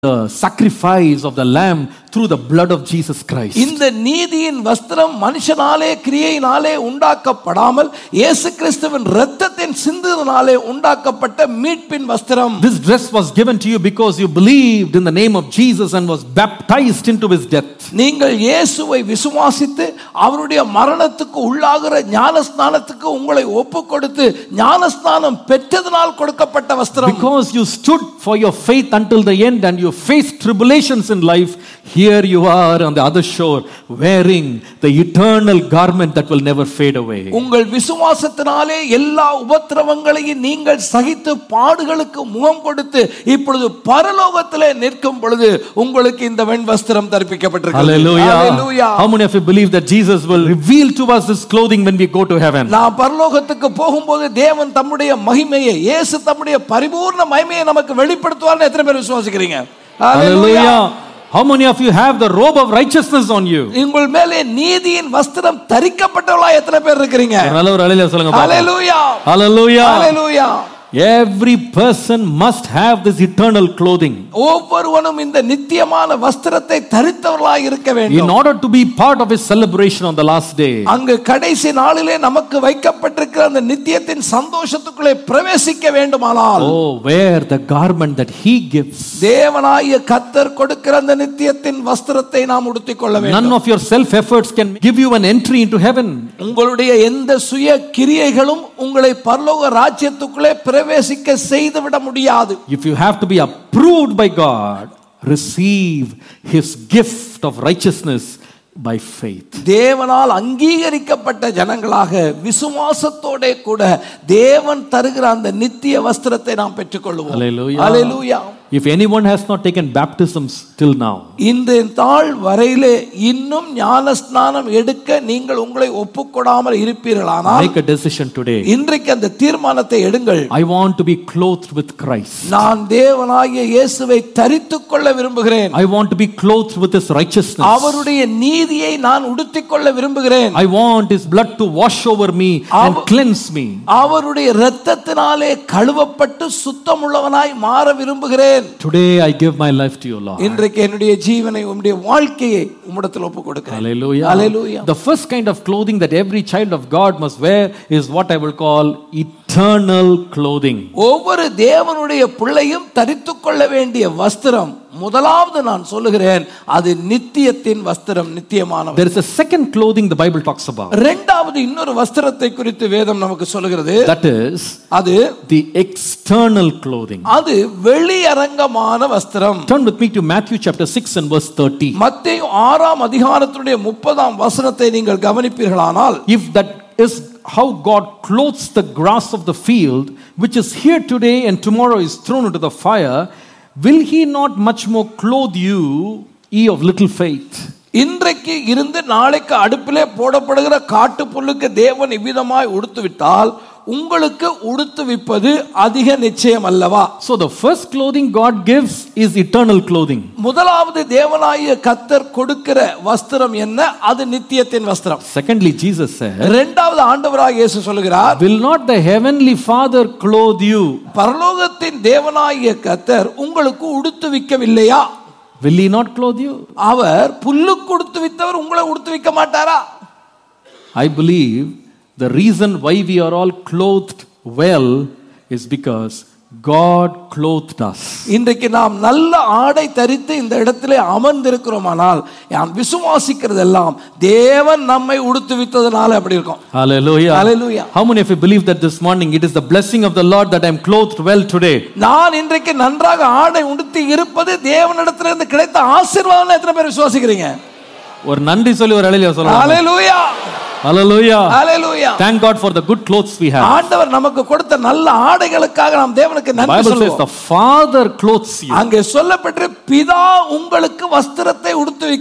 the sacrifice of the lamb through the blood of Jesus Christ. இந்த நீதியின் வஸ்திரம் மனுஷனாலே கிரியையினாலே உண்டாக்கப்படாமல் இயேசு கிறிஸ்துவின் இரத்தத்தின் சிந்துதனாலே உண்டாக்கப்பட்ட மீட்பின் வஸ்திரம் This dress was given to you because you believed in the name of Jesus and was baptized into his death. நீங்கள் இயேசுவை விசுவாசித்து அவருடைய மரணத்துக்கு உள்ளாகிற ஞானஸ்நானத்துக்கு உங்களை ஒப்பு கொடுத்து ஞானஸ்நானம் பெற்றதனால் கொடுக்கப்பட்ட வஸ்திரம் Because you stood for your faith until the end and you faced tribulations in life, here you are on the other shore wearing the eternal garment that will never fade away. உங்கள் விசுவாசத்தினாலே எல்லா உபத்திரவங்களையும் நீங்கள் சகித்து பாடுகளுக்கு முகம் கொடுத்து இப்பொழுது பரலோகத்திலே நிற்கும் பொழுது உங்களுக்கு இந்த வெண் வஸ்திரம் தரிப்பிக்கப்பட்டிருக்கிறது Hallelujah. Hallelujah. How many of you believe that Jesus will reveal to us this clothing when we go to heaven? நான் பரலோகத்துக்கு போகும்போது தேவன் தம்முடைய மகிமையை இயேசு தம்முடைய பரிபூர்ண மகிமையை நமக்கு வெளிப்படுத்துவார்னு எத்தனை பேர் விசுவாசிக்கிறீங்க Hallelujah. Hallelujah. How many of you have the robe of righteousness on you? உங்கள் மேலே நீதியின் வஸ்திரம் தரிக்கப்பட்டவளா எத்தனை பேர் இருக்கிறீங்க ஒரு நல்ல ஒரு அலையில சொல்லுங்க பாப்போம். Hallelujah. Hallelujah. Hallelujah. Every person must have this eternal clothing. ஒவ்வொருவனும் இந்த நித்தியமான வஸ்திரத்தை தரித்தவர்களாய் இருக்க In வேண்டும் order to be part of his celebration on the last day, அங்கு கடைசி நாளிலே நமக்கு வைக்கப்பட்டிருக்கிற அந்த நித்தியத்தின் சந்தோஷத்துக்குள்ளே பிரவேசிக்க வேண்டுமானால் oh, wear the garment that he gives. தேவனாய கத்தர் கொடுக்கிற அந்த நித்தியத்தின் வஸ்திரத்தை நாம் உடுத்திக் கொள்ள வேண்டும் None of your self efforts can give you an entry into heaven. உங்களுடைய எந்த சுய கிரியைகளும் உங்களை பரலோக ராஜ்யத்துக்குள்ளே பிரவேசிக்க செய்துவிட முடியாது If you have to be approved by God, receive his gift of righteousness by faith. தேவனால் அங்கீகரிக்கப்பட்ட ஜனங்களாக விசுவாசத்தோட கூட தேவன் தருகிற அந்த நித்திய வஸ்திரத்தை நாம் பெற்றுக்கொள்வோம் Hallelujah. Hallelujah. If anyone has not taken baptisms till now, இந்த தாள் வரையிலே இன்னும் ஞானஸ்நானம் எடுக்க நீங்கள் உங்களை ஒப்புக்கொடாமல் இருப்பீர்களானால் make a decision today. இன்றைக்கு அந்த தீர்மானத்தை எடுங்கள் I want to be clothed with Christ. நான் தேவனாகிய இயேசுவை தரித்துக் கொள்ள விரும்புகிறேன் I want to be clothed with his righteousness. அவருடைய நீதியை நான் உடுத்திக் கொள்ள விரும்புகிறேன் I want his blood to wash over me and Av- cleanse me. அவருடைய இரத்தத்தினாலே கழுவப்பட்டு சுத்தமுள்ளவனாய் மாற விரும்புகிறேன் Today I give my life to you, Lord. இன்றைக்கு என்னுடைய ஜீவனை உம்முடைய வாழ்க்கையை உம்மிடத்தில் ஒப்புக் கொடுக்கிறேன் Hallelujah. Hallelujah. The first kind of clothing that every child of God must wear is what I will call eternal clothing. ஒவ்வொரு தேவனுடைய பிள்ளையும் தரித்துக் கொள்ள வேண்டிய வஸ்திரம் முதலாவது நான் சொல்லுகிறேன் அது நித்தியத்தின் வஸ்திரம் நித்தியமானவர் There is a second clothing the Bible talks about. இரண்டாவது இன்னொரு வஸ்திரத்தை குறித்து வேதம் நமக்கு சொல்லுகிறது That is அது the external clothing. அது வெளியரங்கமான வஸ்திரம் Turn with me to Matthew chapter 6 and verse 30. மத்தேயு ஆறாம் அதிகாரத்தினுடைய முப்பதாம் வசனத்தை நீங்கள் கவனிப்பீர்களானால் If that is how God clothes the grass of the field, which is here today and tomorrow is thrown into the fire, will He not much more clothe you, ye of little faith? இன்றைக்கு இருந்து நாளைக்கு அடுப்பிலே போடப்படுகிற காட்டு புல்லுக்கு தேவன் இவ்விதமாய் உடுத்து விட்டால் உங்களுக்கு உடுத்துவிப்பது அதிக நிச்சயம் அல்லவா So the first clothing God gives is eternal clothing. முதலாவது தேவனாய கத்தர் கொடுக்கிற வஸ்திரம் என்ன அது நித்தியத்தின் வஸ்திரம் Secondly, Jesus said, இரண்டாவது ஆண்டவராக இயேசு சொல்லுகிறார் Will not the heavenly Father clothe you? பரலோகத்தின் தேவனாகிய கத்தர் உங்களுக்கு உடுத்துவிக்கவில்லையா Will He not clothe you? அவர் புல்லுக்கு உடுத்துவித்தவர் உங்களை உடுத்துவிக்க மாட்டாரா I believe the reason why we are all clothed well is because God clothed us. இன்றைக்கு நாம் நல்ல ஆடை தரித்து இந்த இடத்திலே அமர்ந்திருக்கிறோமானால் நாம் விசுவாசிக்கிறதெல்லாம் தேவன் நம்மை உடுத்துவித்ததுனால அப்படி இருக்கும் Hallelujah. Hallelujah. How many of you believe that this morning it is the blessing of the Lord that I am clothed well today? நான் இன்றைக்கு நன்றாக ஆடை உடுத்தி இருப்பது தேவனிடத்திலிருந்து கிடைத்த ஆசீர்வாதம் எத்தனை பேர் விசுவாசிக்கிறீங்க ஒரு நன்றி சொல்லி ஒரு அலையில சொல்லலாம் ஹalleluya Hallelujah. Hallelujah Thank God for the good clothes we have. ஆண்டவர் நமக்கு கொடுத்த நல்ல ஆடைகளுக்காக நாம் தேவனுக்கு நன்றி Bible says சொல்லுவோம் the Father clothes you. அங்கே சொல்லப்பட்டு பிதா உங்களுக்கு வஸ்திரத்தை உடுத்துவிக்கிறார்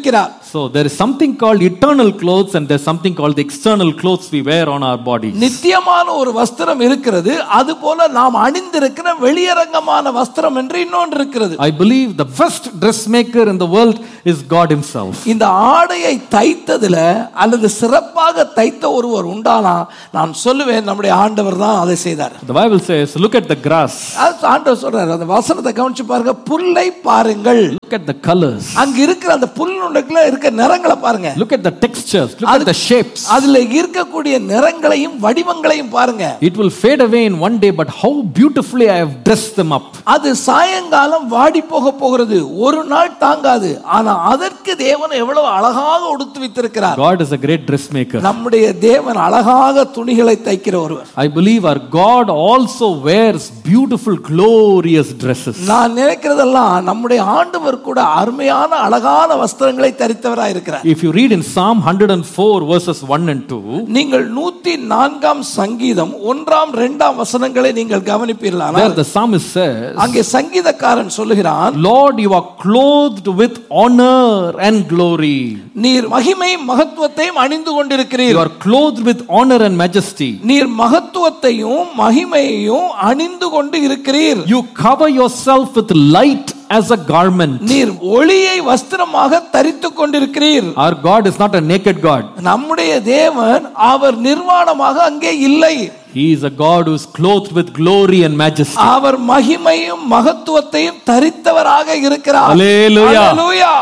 So there is something called eternal clothes and there's something called the external clothes we wear on our bodies. நித்தியமான ஒரு வஸ்திரம் இருக்கிறது அது போல நாம் அணிந்திருக்கிற வெளியரங்கமான வஸ்திரம் என்று இன்னொன்று இருக்கிறது I believe the best dressmaker in the world is God himself. இந்த ஆடையை தைத்ததுல அல்லது சிறப்பாக தைத்த ஒருவர் உண்டானா நான் சொல்லுவேன் நம்முடைய ஆண்டவர் தான் அதை செய்தார் The Bible says, look at the grass, அது ஆண்டவர் சொல்றாரு அந்த வசனத்தை கவனிச்சு பாருங்க புல்லை பாருங்கள் look at the colors, அங்க இருக்கிற அந்த புல்லுக்குள்ள இருக்க நிறங்களை பாருங்க look at the textures, look at the shapes. அதுல இருக்கக்கூடிய நிறங்களையும் வடிவங்களையும் பாருங்க It will fade away in one day, but how beautifully I have dressed them up. அது சாயங்காலம் வாடி போக போகிறது ஒரு நாள் தாங்காது ஆனா அதற்கு தேவன் எவ்வளவு அழகாக உடுத்து வைத்திருக்கிறார் God is a great dressmaker. நம்முடைய தேவன் அழகாக துணிகளை தைக்கிற ஒருவர் I believe our God also wears beautiful, glorious dresses. நான் நினைக்கிறதெல்லாம் நம்முடைய ஆண்டவர் கூட அருமையான அழகான வஸ்திரங்களை தரித்தவராய் இருக்கிறார் If you read in Psalm 104, verses 1 and 2, நீங்கள் நூத்தி நான்காம் சங்கீதம் ஒன்றாம் இரண்டாம் வசனங்களை நீங்கள் there கவனிப்பீர்களானால் the psalmist says, அங்கே சங்கீதக்காரன் சொல்லுகிறான் Lord, you are clothed with honor and glory. நீர் மகிமை மகத்துவத்தையும் அணிந்து கொண்டிருக்கிறீர் You are clothed with honor and majesty. நீர் மகத்துவத்தையும் மகிமையையும் அணிந்து கொண்டு இருக்கிறீர் You cover yourself with light as a garment. நீர் ஒளியை வஸ்திரமாக தரித்துக் கொண்டிருக்கிறீர் Our God is not a naked God. நம்முடைய தேவன் அவர் நிர்வாணமாக அங்கே இல்லை He is a God who is clothed with glory and majesty. அவர் மகிமையும் மகத்துவத்தையும் தரித்தவராக இருக்கிறார் Hallelujah. Hallelujah.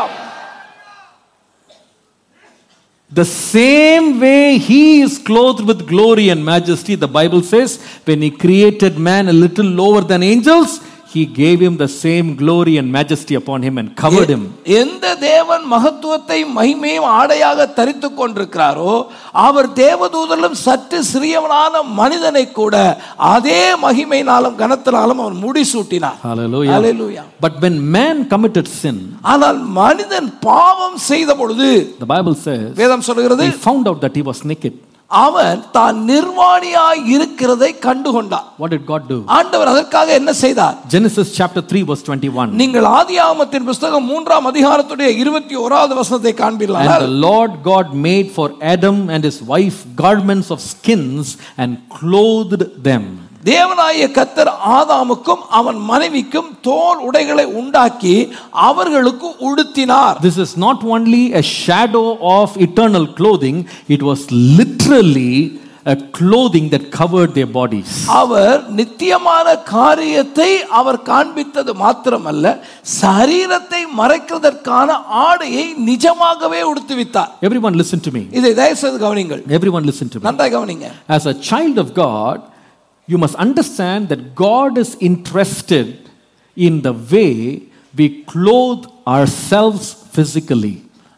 The same way He is clothed with glory and majesty, the Bible says, when He created man a little lower than angels, He gave him the same glory and majesty upon him and covered him. எந்த தேவன் மகத்துவத்தை மகிமையும் ஆடையாக தரித்துக் கொண்டிருக்கிறாரோ அவர் தேவதூதலும் சற்று சிறியவனான மனிதனை கூட அதே மகிமையினாலும் கனத்தினாலும் அவர் முடிசூட்டினார் Hallelujah. Hallelujah. But when man committed sin, ஆனால் மனிதன் பாவம் செய்த பொழுது the Bible says, வேதம் சொல்லுகிறது he found out that he was naked. அவன் தான் நிர்வாணியாய் இருக்கிறதை கண்டுகொண்டான் What did God do? ஆண்டவர் அதற்காக என்ன செய்தார் Genesis chapter 3, verse 21. நீங்கள் ஆதியாகமத்தின் புஸ்தகம் மூன்றாம் அதிகாரத்துடைய இருபத்தி ஓராவது வசனத்தை காண்பீர்களா And the Lord God made for Adam and his wife garments of skins and clothed them. தேவனாய கத்தர் ஆதாமுக்கும் அவன் மனைவிக்கும் தோல் உடைகளை உண்டாக்கி அவர்களுக்கு உடுத்தினார் This is not only a shadow of eternal clothing, it was literally a clothing that covered their bodies. அவர் நித்தியமான காரியத்தை அவர் காண்பித்தது மாத்திரமல்ல சரீரத்தை மறைக்கிறதற்கான ஆடையை நிஜமாகவே உடுத்துவித்தார் Everyone listen to me. இதை தயவுசெய்து கவனிங்கள் Everyone listen to me. நன்றாய் கவனிங்க As a child of God, you must understand that God is interested in the way we clothe ourselves physically.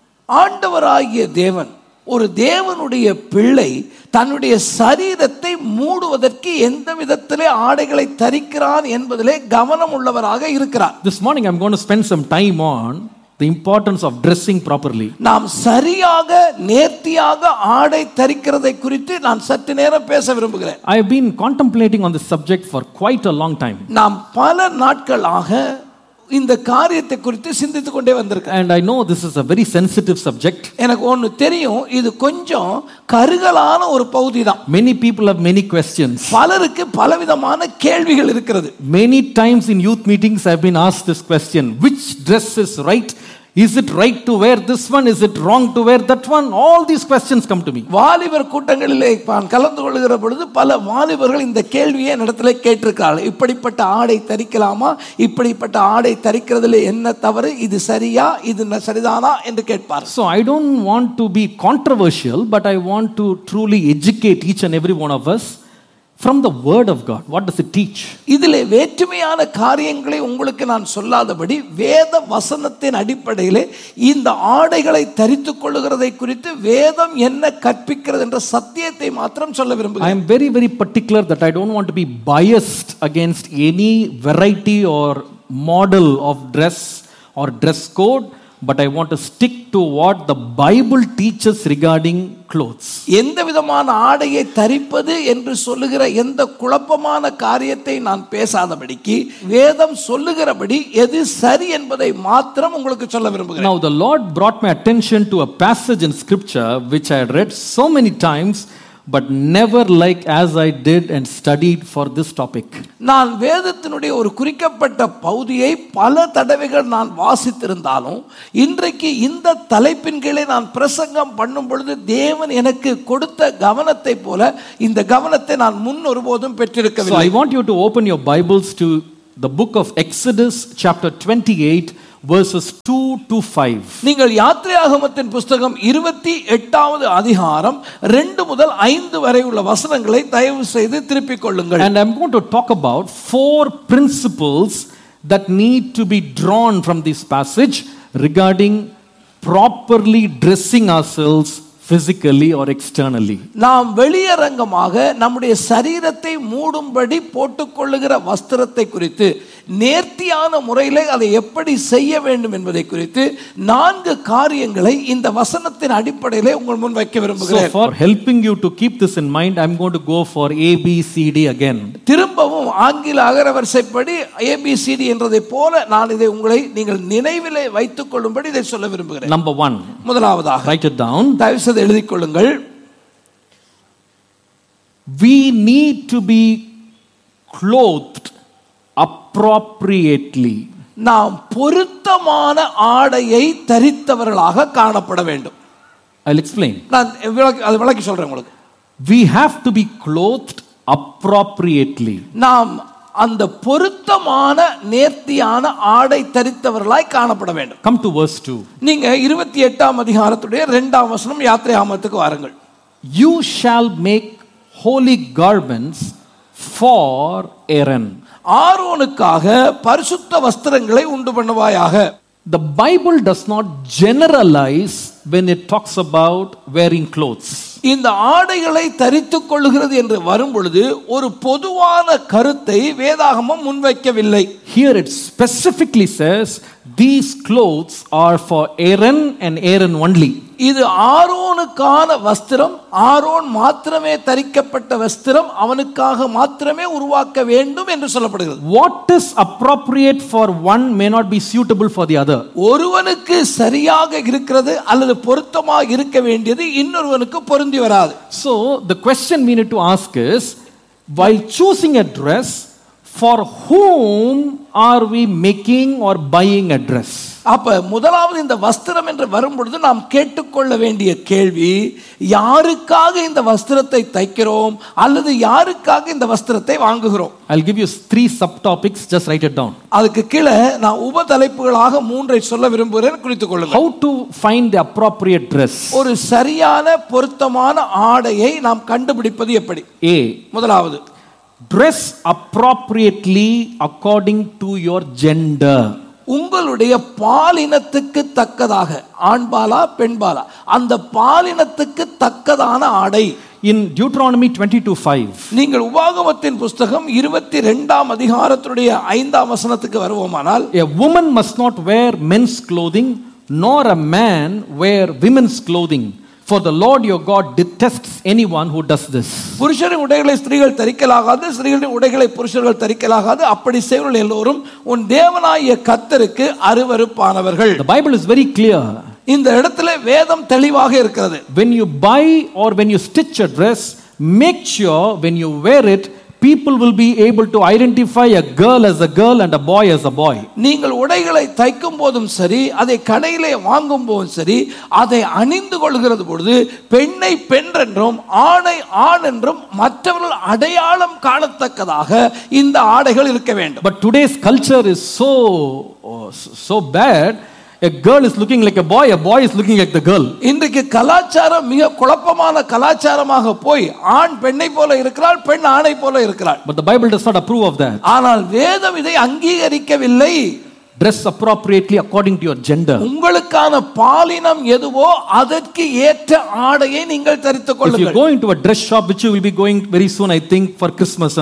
ஆண்டவராகிய தேவன் ஒரு தேவனுடைய பிள்ளை தன்னுடைய சரீரத்தை மூடுவதற்கு எந்த விதத்திலே ஆடைகளை தரிக்கிறான் என்பதிலே கவனம் உள்ளவராக இருக்கிறார் This morning, I'm going to spend some time on the importance of dressing properly. நாம் சரியாக நேர்த்தியாக ஆடை தரிக்கிறதை குறித்து நான் சற்று நேரம் பேச விரும்புகிறேன் I have been contemplating on this subject for quite a long time. நாம் பல நாட்களாக இந்த காரியத்தை குறித்து சிந்தித்துக் கொண்டே வந்திருக்கேன் And I know this is a very sensitive subject. எனக்கு ஒன்று தெரியும் இது கொஞ்சம் கருகலான ஒரு பகுதி தான் Many people have many questions. பலருக்கு பலவிதமான கேள்விகள் இருக்கிறது Many times in youth meetings, I've been asked this question which dress is right? Is it right to wear this one? Is it wrong to wear that one? All these questions come to me. வாலிபர் கூட்டங்களிலே நான் கலந்து கொள்கிற பொழுது பல வாலிபர்கள் இந்த கேள்வியை என்னிடத்துல கேட்டிருக்கிறார்கள் இப்படிப்பட்ட ஆடை தரிக்கலாமா இப்படிப்பட்ட ஆடை தரிக்கிறதுல என்ன தவறு இது சரியா இது ந- சரிதானா என்று கேட்பார் So I don't want to be controversial, but I want to truly educate each and every one of us from the Word of God. What does it teach? இதிலே வேற்றுமையான காரியங்களை உங்களுக்கு நான் சொல்லாதபடி வேத வசனத்தின் அடிப்படையிலே இந்த ஆடைகளை தரித்துக் கொள்ளுகிறதை குறித்து வேதம் என்ன கற்பிக்கிறது என்ற சத்தியத்தை மாத்திரம் சொல்ல I விரும்புகிறேன் am very, very particular that I don't want to be biased against any variety or model of dress or dress code, but I want to stick to what the Bible teaches regarding clothes. எந்த விதமான ஆடையை தரிப்பது என்று சொல்லுகிற எந்த குழப்பமான காரியத்தை நான் பேசாதபடிக்கு வேதம் சொல்லுகிறபடி எது சரி என்பதை மாத்திரம் உங்களுக்கு சொல்ல விரும்புகிறேன் Now, the Lord brought my attention to a passage in Scripture which I had read so many times, but never like as I did and studied for this topic. நான் வேதத்தினுடைய ஒரு குறிக்கப்பட்ட பகுதியை பல தடவைகள் நான் வாசித்திருந்தாலும் இன்றைக்கு இந்த தலைப்பின் கீழே நான் பிரசங்கம் பண்ணும் பொழுது தேவன் எனக்கு கொடுத்த கவனத்தை போல இந்த கவனத்தை நான் முன் ஒருபோதும் So, பெற்றிருக்கவில்லை I want you to open your Bibles to the book of Exodus, chapter 28, verses 2 to 5. நீங்கள் யாத்திரையாகமத்தின் புஸ்தகம் இருபத்தி எட்டாவது அதிகாரம் ரெண்டு முதல் ஐந்து வரை உள்ள வசனங்களை தயவு செய்து திருப்பிக் கொள்ளுங்கள் And I'm going to talk about four principles that need to be drawn from this passage regarding properly dressing ourselves physically or externally. நாம் வெளியரங்கமாக நம்முடைய சரீரத்தை மூடும்படி போட்டுக்கொள்ளுகிற வஸ்திரத்தை குறித்து நேர்த்தியான முறையில் அதை எப்படி செய்ய வேண்டும் என்பதை குறித்து நான்கு காரியங்களை இந்த வசனத்தின் அடிப்படையிலே உங்கள் முன் வைக்க So, விரும்புகிறேன் for helping you to keep this in mind, I'm going to go for A, B, C, D again. திரும்பவும் ஆங்கில அகரவரிசைப்படி ஏபிசிடி என்றதை போல நான் இதை உங்களை நீங்கள் நினைவிலே வைத்துக் கொள்ளும்படி இதை சொல்ல விரும்புகிறேன் Number one, முதலாவதாக write it down. தயவு செய்து எழுதிக் கொள்ளுங்கள் We need to be clothed appropriately. நாம் பொருத்தமான ஆடையை தரித்தவர்களாக காணப்பட வேண்டும் I'll explain. நான் விளக்கி அது விளக்கி சொல்றேன் உங்களுக்கு We have to be clothed appropriately. நாம் அந்த பொருத்தமான நேர்த்தியான ஆடை தரித்தவர்களாய் காணப்பட வேண்டும் Come to verse 2. நீங்க இருபத்தி எட்டாம் அதிகாரத்துடைய இரண்டாம் வசனம் யாத்திரை ஆமத்துக்கு வாருங்கள் You shall make holy garments for Aaron. ஆரோனுக்காக பரிசுத்த வஸ்திரங்களை உண்டு பண்ணுவாயாக The Bible does not generalize when it talks about wearing clothes. இந்த ஆடைகளை தரித்துக் கொள்ளுகிறது என்று வரும் பொழுது ஒரு பொதுவான கருத்தை வேதாகமம் முன்வைக்கவில்லை Here it specifically says these clothes are for Aaron and Aaron only. இது ஆரோனுக்கான வஸ்திரம் ஆரோன் மாத்திரமே தரிக்கப்பட்ட வஸ்திரம் அவனுக்காக மாத்திரமே உருவாக்க வேண்டும் என்று சொல்லப்படுகிறது What is appropriate for one may not be suitable for the other. ஒருவனுக்கு சரியாக இருக்கிறது அல்லது பொருத்தமாக இருக்க வேண்டியது இன்னொருவனுக்கு பொருந்தி வராது So the question we need to ask is while choosing a dress, for whom are we making or buying a dress? அப்ப முதலாவது இந்த வஸ்திரம் என்று வரும் பொழுது நாம் கேட்டுக்கொள்ள வேண்டிய கேள்வி யாருக்காக இந்த வஸ்திரத்தை தைக்கிறோம் அல்லது யாருக்காக இந்த வஸ்திரத்தை வாங்குகிறோம் I'll give you three subtopics, just write it down. அதுக்கு கீழே நான் உப தலைப்புகளாக மூன்றை சொல்ல விரும்புகிறேன் குறித்துக் கொள்ளுங்கள் How to find the appropriate dress? ஒரு சரியான பொருத்தமான ஆடையை நாம் கண்டுபிடிப்பது எப்படி A. முதலாவது Dress appropriately according to your gender. உங்களுடைய பாலினத்துக்கு தக்கதாக ஆண்பாலா பெண்பாலா அந்த பாலினத்துக்கு தக்கதான ஆடை In Deuteronomy 22 5, நீங்கள் உபாகமத்தின் புஸ்தகம் இருபத்தி ரெண்டாம் அதிகாரத்துடைய ஐந்தாம் வசனத்துக்கு வருவோமானால் a woman must not wear men's clothing, nor a man wear women's clothing. For the Lord your God detests anyone who does this. புருஷரின் உடைகளை ஸ்திரீகள் தரிக்கலாகாது ஸ்திரீகளின் உடைகளை புருஷர்கள் தரிக்கலாகாது அப்படி செய்வர்கள் எல்லோரும் உன் தேவனாகிய கத்தருக்கு அருவருப்பானவர்கள் The Bible is very clear. இந்த இடத்துல வேதம் தெளிவாக இருக்கிறது When you buy or when you stitch a dress, make sure when you wear it, people will be able to identify a girl as a girl and a boy as a boy. நீங்கள் உடைகளை தைக்கும் போதும் சரி அதை கடையிலே வாங்கும் போதும் சரி அதை அணிந்து கொள்கிறது பொழுது பெண்ணை பெண் என்றும் ஆணை ஆண் என்றும் மற்றவர்கள் அடையாளம் காணத்தக்கதாக இந்த ஆடைகள் இருக்க வேண்டும் But today's culture is so oh, so bad. A girl is looking like a boy, a boy is looking like the girl. இன்றைக்கு கலாச்சாரம் மிக குழப்பமான கலாச்சாரமாக போய் ஆண் பெண்ணை போல இருக்கிறாள் பெண் ஆணை போல இருக்கிறாள் But the Bible does not approve of that. ஆனால் வேதம் இதை அங்கீகரிக்கவில்லை Dress appropriately according to your gender. உங்களுக்கான பாலினம் எதுவோ அதற்கு ஏற்ற ஆடையை நீங்கள் தரித்துக் If you கொள்ளுங்கள் go into a dress shop, which you will be going very soon, I think, for Christmas and all,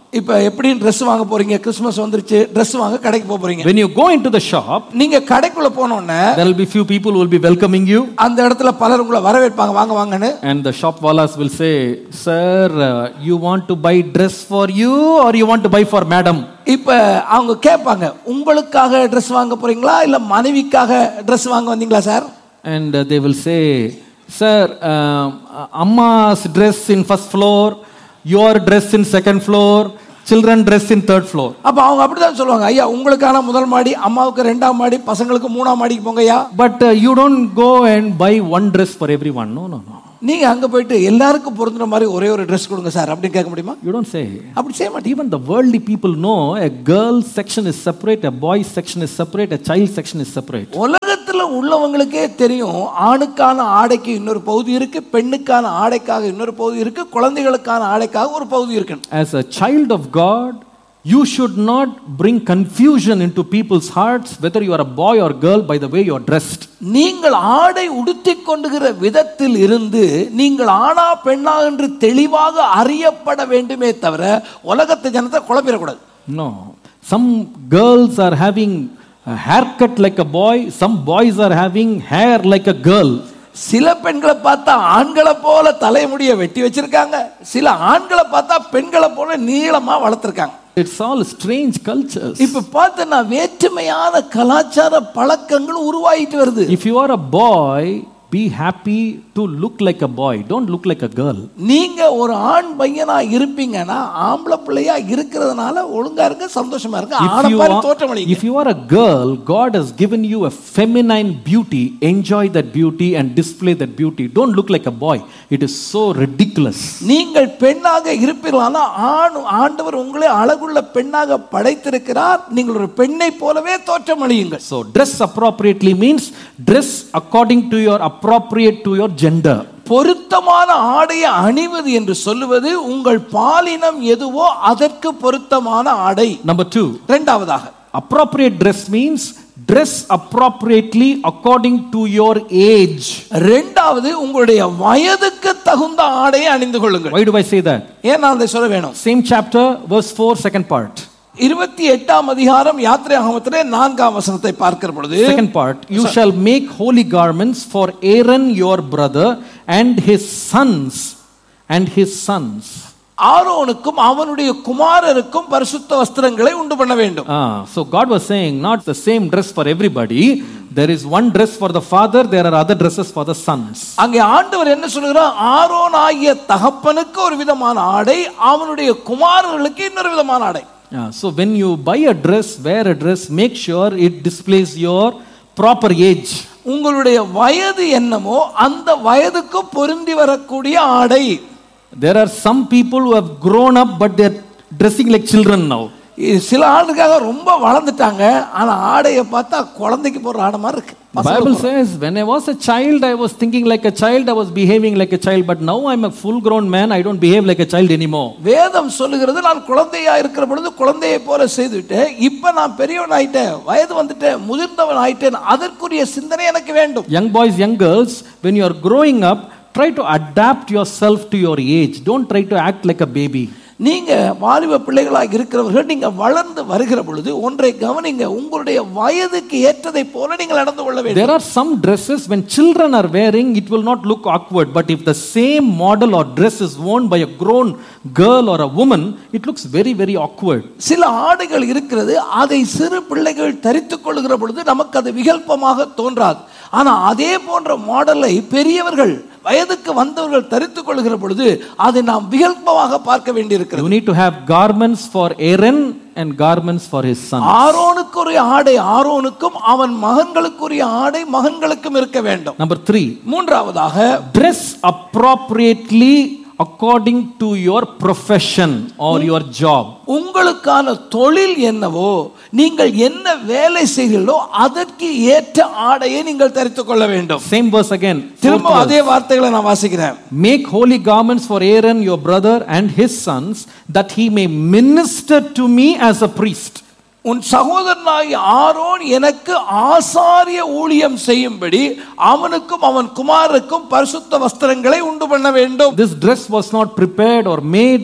இப்ப எப்படின்னு ட்ரெஸ் வாங்க போறீங்க கிறிஸ்மஸ் வந்துருச்சு ட்ரெஸ் வாங்க கடைக்கு போக போறீங்க When you go into the shop, நீங்க கடைக்குள்ள போன உடனே there will be few people who will be welcoming you, அந்த இடத்துல பலர் உங்களை வரவேற்பாங்க வாங்க வாங்கன்னு and the shop wallas will say, Sir, uh, you want to buy dress for you or you want to buy for madam? இப்ப அவங்க கேட்பாங்க உங்களுக்காக ட்ரெஸ் வாங்க போறீங்களா இல்ல மனைவிக்காக ட்ரெஸ் வாங்க வந்தீங்களா sir And uh, they will say, Sir, um, Amma's dress in first floor, your dress in second floor, children dress in third floor. அப்ப அவங்க அப்படிதான் சொல்லுவாங்க ஐயா உங்களுக்கான முதல் மாடி அம்மாவுக்கு ரெண்டாம் மாடி பசங்களுக்கு மூணாம் மாடிக்கு போங்க ஐயா But uh, you don't go and buy one dress for everyone. No, no, no. நீங்க அங்க போயிட்டு எல்லாருக்கும் பொருந்துற மாதிரி ஒரே ஒரு ட்ரெஸ் கொடுங்க சார் அப்படின்னு கேட்க முடியுமா You don't say. அப்படி செய்ய மாட்டீங்க Even the worldly people know a girl section is separate, a boy section is separate, a child section is separate. உலகத்துல உள்ளவங்களுக்கே தெரியும் ஆணுக்கான ஆடைக்கு இன்னொரு பகுதி இருக்கு பெண்ணுக்கான ஆடைக்காக இன்னொரு பகுதி இருக்கு குழந்தைகளுக்கான ஆடைக்காக ஒரு பகுதி இருக்கு As a child of God, you should not bring confusion into people's hearts whether you are a boy or girl by the way you are dressed. நீங்கள் ஆடை உடுத்திக் கொண்டுகிற விதத்தில் இருந்து நீங்கள் ஆணா பெண்ணா என்று தெளிவாக அறியப்பட வேண்டுமே தவிர உலகத்து ஜனத்தை குழப்பிடக்கூடாது No. Some girls are having a haircut like a boy, some boys are having hair like a girl. சில பெண்களை பார்த்தா ஆண்களை போல தலைமுடியை வெட்டி வச்சிருக்காங்க சில ஆண்களை பார்த்தா பெண்களை போல நீளமா வளர்த்துருக்காங்க It's all strange cultures. இப்ப பார்த்தா வேற்றுமையான கலாச்சார பழக்கங்கள் உருவாயிட்டு வருது If you are a boy, be happy to look like a boy. Don't look like a girl. நீங்க ஒரு ஆண் பையனா இருப்பீங்கன்னா ஆம்பளை பிள்ளையா இருக்கிறதுனால ஒழுங்கா இருங்க சந்தோஷமா இருங்க ஆன If you, மாதிரி are, தோற்றமளிங்க if you are a girl, God has given you a feminine beauty. Enjoy that beauty and display that beauty. Don't look like a boy. It is so ridiculous. நீங்கள் பெண்ணாக இருப்பீர்களானா ஆண் ஆண்டவர் உங்களை அழகுள்ள பெண்ணாக படைத்திருக்கிறார் நீங்கள் ஒரு பெண்ணை போலவே தோற்றமளியுங்கள் So, dress appropriately means dress according to your appropriate to your gender. பொருத்தமான ஆடையை அணிவது என்று சொல்லுவது உங்கள் பாலினம் எதுவோ அதற்கு பொருத்தமான ஆடை Number two, இரண்டாவதாக appropriate dress means dress appropriately according to your age. இரண்டாவது உங்களுடைய வயதுக்கு தகுந்த ஆடையை அணிந்து கொள்ளுங்கள் Why do I say that? ஏன் நான் அதை சொல்ல வேணும் Same chapter, verse 4, second part. இருபத்தி எட்டாம் அதிகாரம் யாத்திரை ஆகமத்திலே நான்காம் வசனத்தை பார்க்கிற பொழுது Second part, you shall make holy garments for Aaron your brother and his sons and his sons. ஆரோனுக்கும் அவனுடைய குமாரருக்கும் பரிசுத்த வஸ்திரங்களை உண்டு பண்ண வேண்டும் Ah, so God was saying, not the same dress for everybody. There is one dress for the father, there are other dresses for the sons. அங்கே ஆண்டவர் என்ன சொல்கிறார் ஆரோன் ஆகிய தகப்பனுக்கு ஒரு விதமான ஆடை அவனுடைய குமாரர்களுக்கு இன்னொரு விதமான ஆடை Yeah, so when you buy a dress, wear a dress, make sure it displays your proper age. உங்களுடைய வயது என்னமோ அந்த வயதுக்கு பொருந்தி வரக்கூடிய ஆடை There are some people who have grown up, but they're dressing like children now. இது சில ஆளுக்காக ரொம்ப வளர்ந்துட்டாங்க ஆனா ஆடையை பார்த்தா குழந்தைக்கு போடுற ஆடை மாதிரி இருக்கு The Bible says, when I was a child, I was thinking like a child, I was behaving like a child, but now I'm a full grown man, I don't behave like a child anymore. வேதம் சொல்லுகிறது நான் குழந்தையா இருக்கிற பொழுது குழந்தையை போல செய்துவிட்டேன் இப்ப நான் பெரியவன் ஆயிட்டேன் வயது வந்துட்டேன் முதிர்ந்தவன் ஆயிட்டேன் அதற்குரிய சிந்தனை எனக்கு வேண்டும் Young boys, young girls, when you are growing up, try to adapt yourself to your age. Don't try to act like a baby. நீங்க வாலிப பிள்ளைகளாக இருக்கிறவர்கள் நீங்க வளர்ந்து வருகிற பொழுது ஒன்றை கவனிங்க உங்களுடைய வயதுக்கு ஏற்றதை போல நீங்கள் நடந்து கொள்ள வேண்டும் There are some dresses when children are wearing, it will not look awkward. But if the same model or dress is worn by a grown girl or a woman, it looks very, very awkward. சில ஆடைகள் இருக்கிறது அதை சிறு பிள்ளைகள் தரித்துக் கொள்ளுகிற பொழுது நமக்கு அது விகல்பமாக தோன்றாது ஆனா அதே போன்ற மாடலை பெரியவர்கள் வயதுக்கு வந்தவர்கள் தரித்துக் கொள்ளுகிற பொழுது அதை நாம் விகல்பமாக பார்க்க வேண்டியிருக்கிறது You need to have garments for Aaron and garments for his son. ஆரோனுக்குரிய ஆடை ஆரோனுக்கும் அவன் மகன்களுக்குரிய ஆடை மகன்களுக்கும் இருக்க வேண்டும் Number three, மூன்றாவதாக dress appropriately according to your profession or your job. உங்களுக்கான தொழில் என்னவோ நீங்கள் என்ன வேலை செய்கிறீர்களோ அதற்கு ஏற்ற ஆடையை நீங்கள் தரித்துக் கொள்ள வேண்டும் Same verse again. fourth திரும்ப verse. அதே வார்த்தைகளை நான் வாசிக்கிறேன் Make holy garments for Aaron your brother and his sons, that he may minister to me as a priest. உன் சகோதரனாகி ஆரோன் எனக்கு ஆசாரிய ஊழியம் செய்யும்படி அவனுக்கும் அவன் குமாரருக்கும் பரிசுத்த வஸ்திரங்களை உண்டு பண்ண வேண்டும் This dress was not prepared or made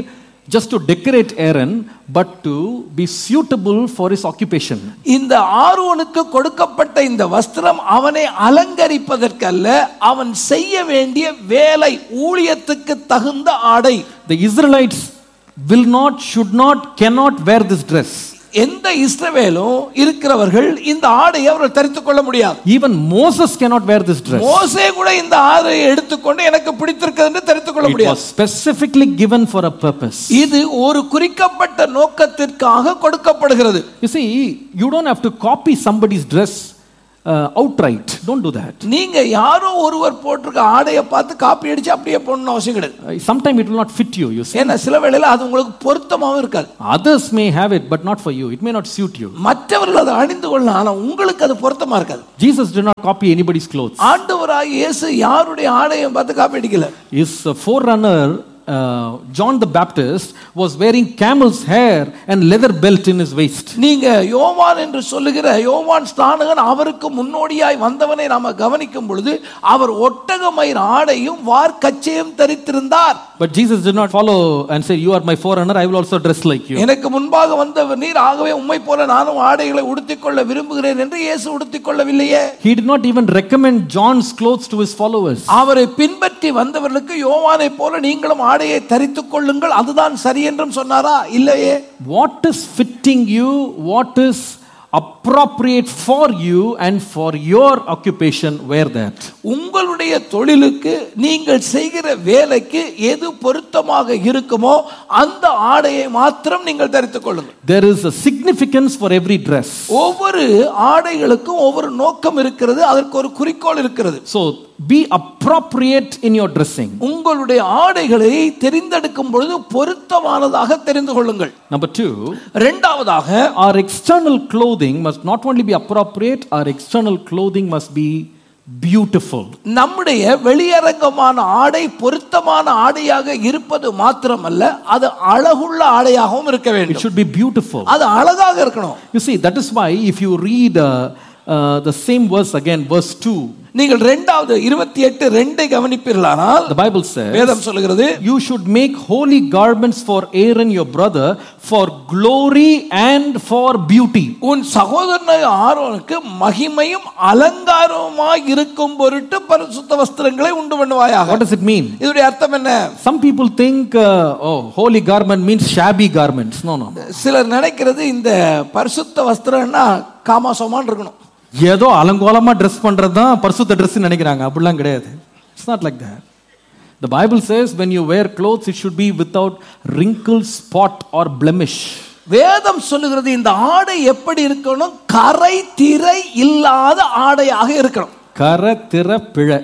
just to decorate Aaron, but to be suitable for his occupation. இந்த ஆரோனுக்கு கொடுக்கப்பட்ட இந்த வஸ்திரம் அவனை அலங்கரிப்பதற்கல்ல அவன் செய்ய வேண்டிய வேலை ஊழியத்துக்கு தகுந்த ஆடை The Israelites will not, should not, cannot wear this dress. எந்த இஸ்ரவேலும் இருக்கிறவர்கள் இந்த ஆடையை அவர்கள் தரித்துக் கொள்ள முடியாது Even Moses cannot wear this dress. மோசே கூட இந்த ஆடையை எடுத்துக்கொண்டு எனக்கு பிடித்திருக்கிறது என்று தரித்துக் கொள்ள It முடியாது was specifically given for a purpose. இது ஒரு குறிக்கப்பட்ட நோக்கத்திற்காக கொடுக்கப்படுகிறது You see, you don't have to copy somebody's dress uh, outright. Don't do that. நீங்க யாரோ ஒருவர் போட்டிருக்க ஆடையை பார்த்து காப்பி அடிச்சு அப்படியே போடணும் அவசியம் கிடையாது Uh, Sometimes it will not fit you, you see. ஏன்னா சில வேளையில அது உங்களுக்கு பொருத்தமாவும் இருக்காது Others may have it, but not for you. It may not suit you. மற்றவர்கள் அதை அணிந்து கொள்ளலாம் ஆனா உங்களுக்கு அது பொருத்தமா இருக்காது Jesus did not copy anybody's clothes. ஆண்டவராக இயேசு யாருடைய ஆடையும் பார்த்து காப்பி அடிக்கல His uh, forerunner, uh, John the Baptist, was wearing camel's hair and leather belt in his waist. நீங்க யோவான் என்று சொல்லுகிற யோவான் ஸ்நானகன் அவருக்கு முன்னோடியாய் வந்தவனை நாம கவனிக்கும் பொழுது அவர் ஒட்டகமயிர் ஆடையும் வார்க்கச்சையும் தரித்திருந்தார் But Jesus did not follow and say, You are my forerunner, I will also dress like you. எனக்கு முன்பாக வந்தவர் நீர் ஆகவே உம்மை போல நானும் ஆடைகளை உடுத்திக்கொள்ள விரும்புகிறேன் என்று இயேசு உடுத்திக்கொள்ளவில்லையே He did not even recommend John's clothes to his followers. அவரை பின்பற்றி வந்தவர்களுக்கு யோவானை போல நீங்களும் ஆடையை தரித்துக் கொள்ளுங்கள் அதுதான் சரி என்றும் சொன்னாரா இல்லையே What is fitting you, what is appropriate for you and for your occupation, wear that. உங்களுடைய தொழிலுக்கு நீங்கள் செய்கிற வேலைக்கு எது பொருத்தமாக இருக்குமோ அந்த ஆடையை மாத்திரம் நீங்கள் தரித்துக் கொள்ளுங்கள் There is a significance for every dress. ஒவ்வொரு ஆடைகளுக்கும் ஒவ்வொரு நோக்கம் இருக்கிறது அதற்கு ஒரு குறிக்கோள் இருக்கிறது So be appropriate in your dressing. உங்களுடைய ஆடைகளை தெரிந்தெடுக்கும் பொழுது பொருத்தமானதாக தெரிந்து கொள்ளுங்கள் Number two, இரண்டாவதாக our external clothing must not only be appropriate, our external clothing must be beautiful. நம்முடைய வெளியரங்கமான ஆடை பொருத்தமான ஆடையாக இருப்பது மாத்திரமல்ல அது அழகுள்ள ஆடையாகவும் இருக்க It வேண்டும் should be beautiful. அது அழகாக இருக்கணும் You see, that is why if you read uh, uh, the same verse again, verse 2, நீங்கள் இரண்டாவது இருபத்தி எட்டு ரெண்டை கவனிப்பீர்களானால் the Bible says, வேதம் சொல்லுகிறது You should make holy garments for Aaron your brother for glory and for beauty. உன் சகோதரன் ஆரோனுக்கு மகிமையும் அலங்காரமாய் இருக்கும் பொருட்டு பரிசுத்த வஸ்திரங்களை உண்டு பண்ணுவாயாக What does it mean? இதனுடைய அர்த்தம் என்ன Some people think, uh, oh, holy garment means shabby garments. No, no. சிலர் நினைக்கிறது இந்த பரிசுத்த வஸ்திரம்னா காமாசமான் இருக்கணும் ஏதோ அலங்கோலமா ட்ரெஸ் பண்றது தான் பரிசுத்த ட்ரெஸ் நினைக்கிறாங்க அப்படிலாம் கிடையாது it's not like that the Bible says when you wear clothes it should be without wrinkle spot or blemish வேதம் சொல்லுகிறது இந்த ஆடை எப்படி இருக்கணும் கரை திரை இல்லாத ஆடையாக இருக்கணும் கரை திற பிழை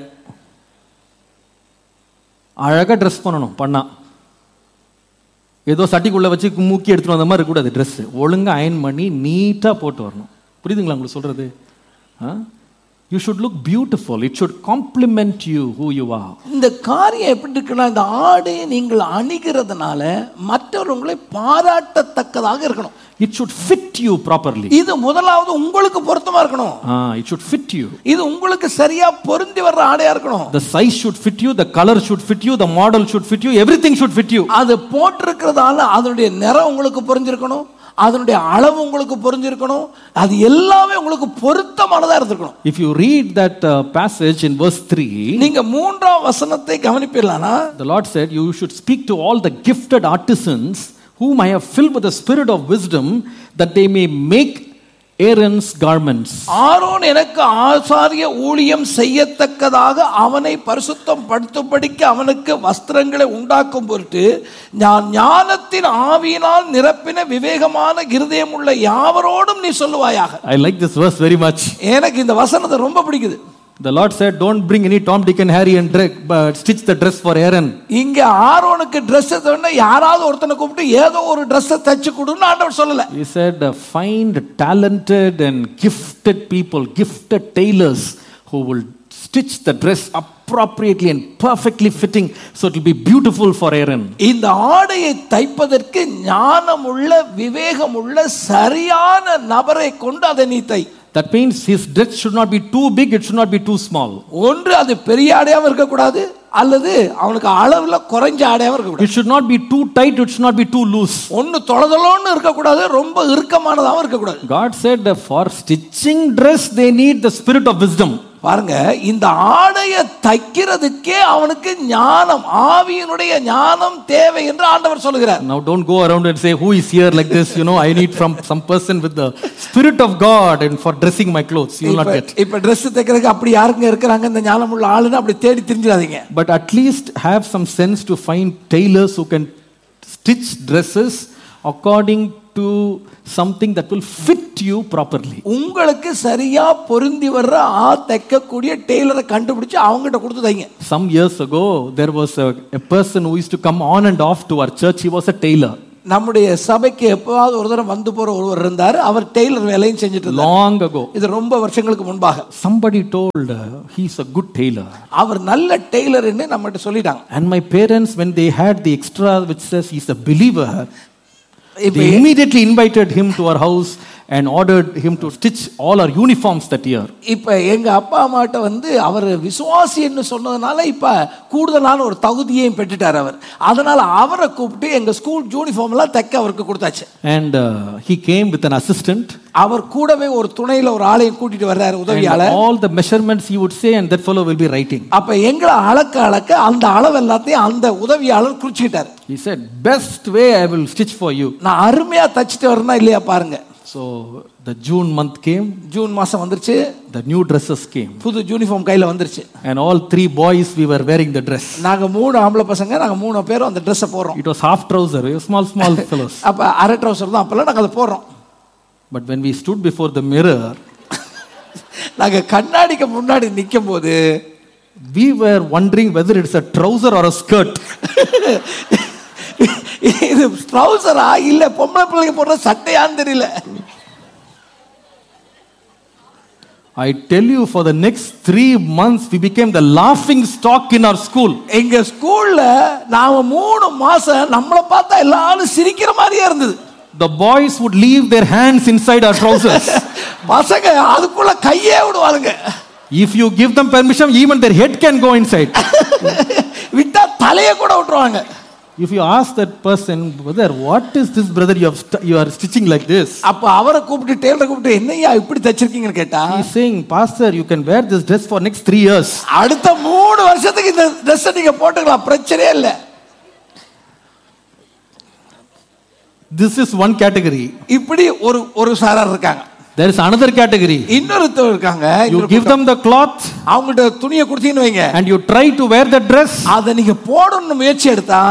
அழகா ட்ரெஸ் பண்ணணும் பண்ணா ஏதோ சட்டிக்குள்ள வச்சு மூக்கி எடுத்துட்டு வந்த மாதிரி இருக்கக்கூடாது ட்ரெஸ் ஒழுங்கா அயன் பண்ணி நீட்டா போட்டு வரணும் புரியுதுங்களா உங்களுக்கு சொல்றது you should look beautiful it should compliment you who you are இந்த காரியம் எப்படி இருக்குன்னா இந்த ஆடையை நீங்கள் அணிகிறதுனால மற்றவர் உங்களை பாராட்டத்தக்கதாக இருக்கணும் it should fit you properly இது முதலாவது உங்களுக்கு பொருத்தமா இருக்கணும் இட் ஷுட் ஃபிட் யூ இது உங்களுக்கு சரியா பொருந்தி வர்ற ஆடையா இருக்கணும் the size should fit you the color should fit you the model should fit you everything should fit you அது போட்டிருக்கிறதால அதனுடைய நிறம் உங்களுக்கு புரிஞ்சிருக்கணும் அதனுடைய அளவு உங்களுக்கு புரிஞ்சிருக்கணும் அது எல்லாமே உங்களுக்கு பொருத்தமானதா இருந்திருக்கணும் if you read that uh, passage in verse 3 நீங்க மூன்றாம் வசனத்தை கவனிப்பீர்களானா the lord said you should speak to all the gifted artisans whom i have filled with the spirit of wisdom that they may make aaron's garments Aaron எனக்கு ஆசாரிய ஊழியம் செய்யத்தக்கதாக அவனை பரிசுத்தம் படுத்தும்படிக்கு அவனுக்கு வஸ்திரங்களை உண்டாக்கும் பொருட்டு நான் ஞானத்தின் ஆவியினால் நிரப்பின விவேகமான இருதயம் உள்ள யாவரோடும் நீ சொல்லுவாயாக i like this verse very much எனக்கு இந்த வசனத்தை ரொம்ப பிடிக்குது the lord said don't bring any tom dick and harry and Drake, but stitch the dress for aaron இங்க ஆரோனுக்கு ட்ரெஸ் சொன்னா யாராவது ஒருத்தனை கூப்பிட்டு ஏதோ ஒரு ட்ரெஸ்ஸை தச்சு கொடுன்னு ஆண்டவர் சொல்லல He said, uh, find talented and gifted people, gifted tailors who will stitch the dress appropriately and perfectly fitting so it will be beautiful for Aaron. இந்த ஆடையை தைப்பதற்கு ஞானமுள்ள விவேகமுள்ள சரியான நபரை கொண்டு அதை நீ தை That means his dress should not be too big, it should not be too small. ஒன்று அது பெரிய ஆடையாவும் இருக்கக்கூடாது அல்லது அவனுக்கு அளவுல குறைஞ்ச ஆடையாவும் இருக்கக்கூடாது It should not be too tight, it should not be too loose. ஒன்னு தொளதொளன்னு இருக்கக்கூடாது ரொம்ப இறுக்கமானதாகவும் இருக்கக்கூடாது God said uh, for stitching dress, they need the spirit of wisdom. பாருங்க இந்த ஆடைய தைக்கிறதுக்கே அவனுக்கு ஞானம் ஆவியினுடைய ஞானம் தேவை என்று ஆண்டவர் சொல்லுகிறார் Now don't go around and say, Who is here like this? You know, I need from some person with the spirit of God and for dressing my clothes. You will not இப்ப- get. இப்ப Dress தைக்கிறதுக்கு அப்படி யாருங்க இருக்கிறாங்க இந்த ஞானம் உள்ள ஆளுன்னு அப்படி தேடி தெரிஞ்சிடாதீங்க But at least have some sense to find tailors who can stitch dresses according to something that will fit you properly. உங்களுக்கு சரியா பொருந்தி வர்ற ஆ தைக்கக்கூடிய டெய்லரை கண்டுபிடிச்சு அவங்ககிட்ட கொடுத்து தைங்க Some years ago, there was a, a person who used to come on and off to our church. He was a tailor. நம்முடைய சபைக்கு எப்பவாவது ஒரு தடவை வந்து போற ஒருவர் இருந்தார் அவர் டெய்லர் வேலையும் செஞ்சுட்டு இருந்தார் Long ago, இது ரொம்ப வருஷங்களுக்கு முன்பாக somebody told uh, he's a good tailor. அவர் நல்ல டெய்லர்னு நம்மகிட்ட சொல்லிட்டாங்க And my parents, when they had the extra which says he's a believer, இப்ப they immediately invited him to our house and ordered him to stitch all our uniforms that year. இப்ப எங்க அப்பா அம்மாட்ட வந்து அவர் விசுவாசின்னு சொன்னதுனால இப்ப கூடுதலான ஒரு தகுதியையும் பெற்றுட்டார் அவர் அதனால அவரை கூப்பிட்டு எங்க ஸ்கூல் யூனிஃபார்ம் எல்லாம் தைக்க அவருக்கு கொடுத்தாச்சு And uh, he came with an assistant. அவர் கூடவே ஒரு துணையில ஒரு ஆளையும் கூட்டிட்டு வர்றாரு And உதவியாளர் all the measurements he would say, and that fellow will be writing. அப்ப எங்களை அளக்க அளக்க அந்த அளவு எல்லாத்தையும் அந்த உதவியாளர் குறிச்சுக்கிட்டாரு He said, Best way I will stitch for you. நான் அருமையா தச்சுட்டு வரேனா இல்லையா பாருங்க So the June month came, June மாசம் வந்துருச்சு the new dresses came. புது யூனிஃபார்ம் கையில வந்துருச்சு And all three boys, we were wearing the dress. நாங்க மூணு ஆம்பளை பசங்க நாங்க மூணு பேரும் அந்த ட்ரெஸ்ஸை போடுறோம் It was half trouser, we were small, small fellows. அப்ப அரை ட்ரௌசர் தான் அப்பெல்லாம் நாங்க அதை போடுறோம் But when we stood before the mirror, நாங்க கண்ணாடிக்கு முன்னாடி நிற்கும் போது we were wondering whether it's a trouser or a skirt. இது ட்ரௌசரா இல்ல பொம்பளை பிள்ளைங்க போடுற சட்டையான்னு தெரியல I tell you, for the next three months, we became the laughing stock in our school. எங்க ஸ்கூல்ல நாம மூணு மாசம் நம்மளை பார்த்தா எல்லாரும் சிரிக்கிற மாதிரியே இருந்தது The boys would leave their hands inside our trousers. பசங்க அதுக்குள்ள கையே விடுவாளுங்க if you give them permission, even their head can go inside. விட்டா தலையை கூட விட்டுருவாங்க If you ask that person, brother, what is this, brother? You, have st- you are stitching like this. அப்ப அவரை கூப்பிட்டு டெய்லரை கூப்பிட்டு என்னய்யா இப்படி தச்சிருக்கீங்கன்னு கேட்டா He's saying, Pastor, you can wear this dress for next three years. அடுத்த மூணு வருஷத்துக்கு இந்த ட்ரெஸ் நீங்க போட்டுக்கலாம் பிரச்சனையே இல்லை This is one category. இப்படி ஒரு ஒரு சாரார் இருக்காங்க There is another category. இன்னொருத்தர் இருக்காங்க You give them the cloth அவங்ககிட்ட துணியை கொடுத்தீங்கன்னு வைங்க and you try to wear the dress. அதை நீங்க போடணும்னு முயற்சி எடுத்தா